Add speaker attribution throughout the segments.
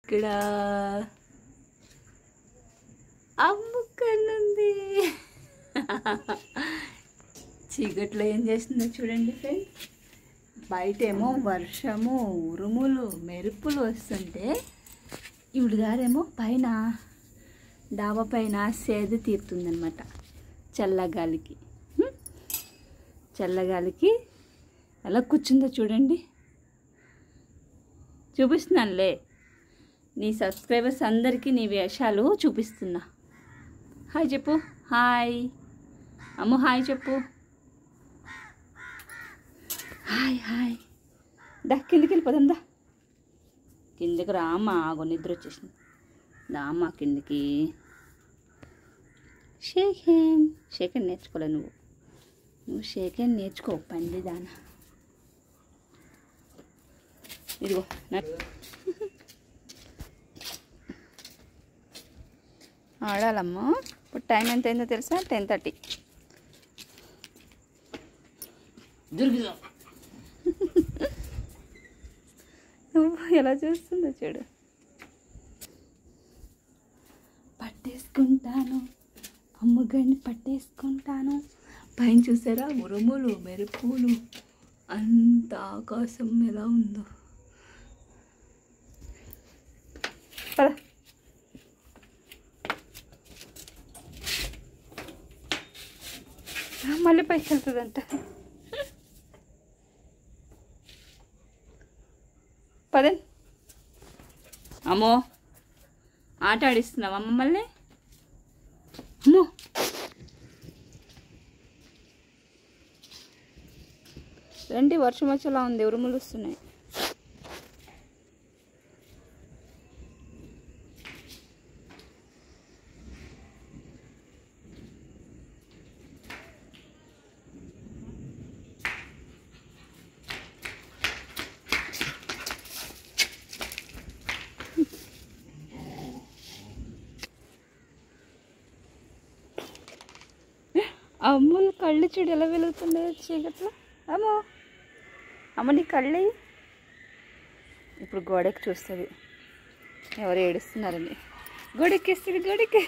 Speaker 1: ఇక్కడ అమ్ముకనుంది చీకట్లో ఏం చేస్తుందో చూడండి ఫ్రెండ్ బయటేమో వర్షము ఉరుములు మెరుపులు వస్తుంటే ఈవిడ గారేమో పైన డాబా పైన సేద తీరుతుందనమాట చల్లగాలికి హ్మ్? చల్లగాలికి ఎలా కూర్చుందో చూడండి చూపిస్తున్నానులే నీ సబ్స్క్రైబర్స్ అందరికీ నీ వేషాలు చూపిస్తున్నా హాయ్ చెప్పు హాయ్ అమ్ము హాయ్ చెప్పు హాయ్ హాయ్ దా కిందికి వెళ్ళిపోదాం దా కిందికి రామ్మా ఆగో నిద్ర వచ్చేసింది రామ్మా కిందికి షేక్ హ్యాండ్ షేక్ హ్యాండ్ నేర్చుకోలే నువ్వు నువ్వు షేక్ హ్యాండ్ నేర్చుకో పంది దానా ఇదిగో నా ఆడాలమ్మా ఇప్పుడు టైం ఎంత అయిందో తెలుసా టెన్ థర్టీ
Speaker 2: దుర్గా
Speaker 1: నువ్వు ఎలా చూస్తుందో చూడు పట్టేసుకుంటాను అమ్మగడిని పట్టేసుకుంటాను పైన చూసారా ఉరుములు మెరుపులు అంత ఆకాశం ఎలా ఉందో పద ఆ, మళ్ళీ పైకి వెళ్తుందంట పదే అమ్మో ఆట ఆడిస్తున్నావా మమ్మల్ని అమ్మో రండి వర్షం వచ్చేలా ఉంది ఉరుములు వస్తున్నాయి అమ్ములు కళ్ళు చూడు ఎలా వెలుగుతున్నాయో చీకట్లో అమ్మో అమ్మ నీ కళ్ళు ఇప్పుడు గోడకి చూస్తుంది ఎవరు ఏడుస్తున్నారని గోడెక్కేస్తుంది గోడెక్కి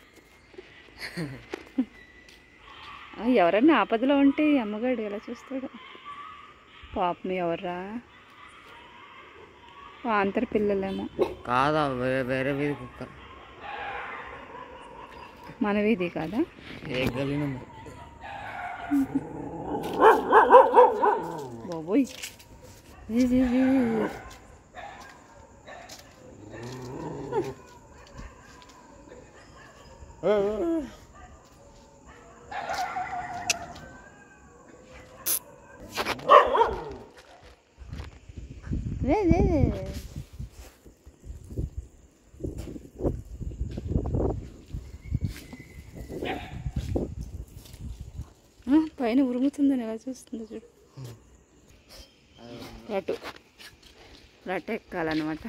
Speaker 1: ఆ, ఎవరన్నా ఆపదలో ఉంటే ఈ అమ్మగాడు ఎలా చూస్తాడు పాపం ఎవర్రా అంతర పిల్లలేమో
Speaker 2: కాదా వేరే వేరే వీధి కుక్క
Speaker 1: మన వీధి కాదా
Speaker 2: ఏ గలీ నెంబర్
Speaker 1: బాబోయ్ జీ, జీ, జీ, జీ. రే, రే, రే. ఆ, పైన ఉరుముతుందని ఎలా చూస్తుందో చూడు రటు రటు ఎక్కాలన్నమాట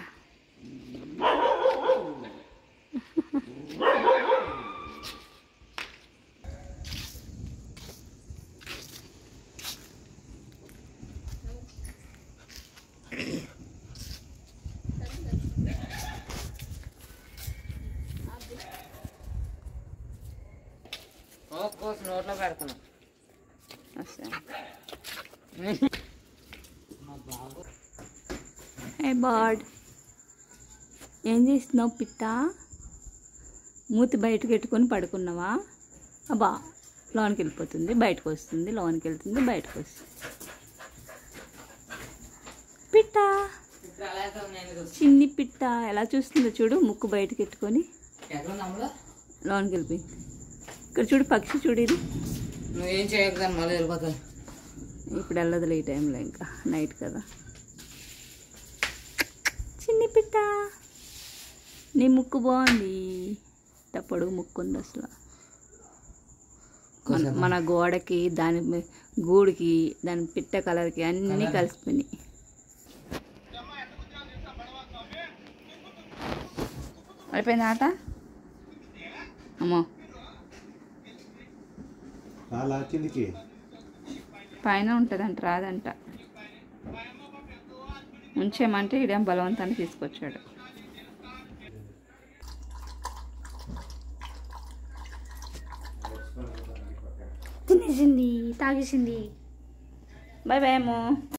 Speaker 2: కోసి నోట్లో పెడుతున్నా
Speaker 1: అసలు ఏ బాడ్ ఏం చేస్తున్నావు పిట్ట మూతి బయటకు పెట్టుకొని పడుకున్నావా అబ్బా లోనికి వెళ్ళిపోతుంది బయటకు వస్తుంది లోనికి వెళ్తుంది బయటకు వస్తుంది పిట్ట చిన్ని పిట్ట ఎలా చూస్తుందో చూడు ముక్కు బయటకు పెట్టుకొని లోనికి వెళ్ళిపోయింది ఇక్కడ చూడు పక్షి చూడు ఇది
Speaker 2: నువ్వేం చేయకదాన్ని మళ్ళీ వెళ్ళిపోతాయి
Speaker 1: ఇప్పుడు వెళ్ళదులే ఈ టైంలో ఇంకా నైట్ కదా చిన్ని పిట్ట నీ ముక్కు బాగుంది ఇంత పొడుగు ముక్కు ఉంది అసలు మన- మన గోడకి దాని మీ- గూడికి దాని పిట్ట కలర్కి అన్నీ కలిసిపోయినాయి అయిపోయింది ఆట అమ్మో
Speaker 3: చాలా కిందికి
Speaker 1: పైన ఉంటుందంట రాదంట ఉంచేమంటే ఇడేం బలవంతాన్ని తీసుకొచ్చాడు తినేసింది తాగేసింది బాయ్ బాయ్ అమ్మో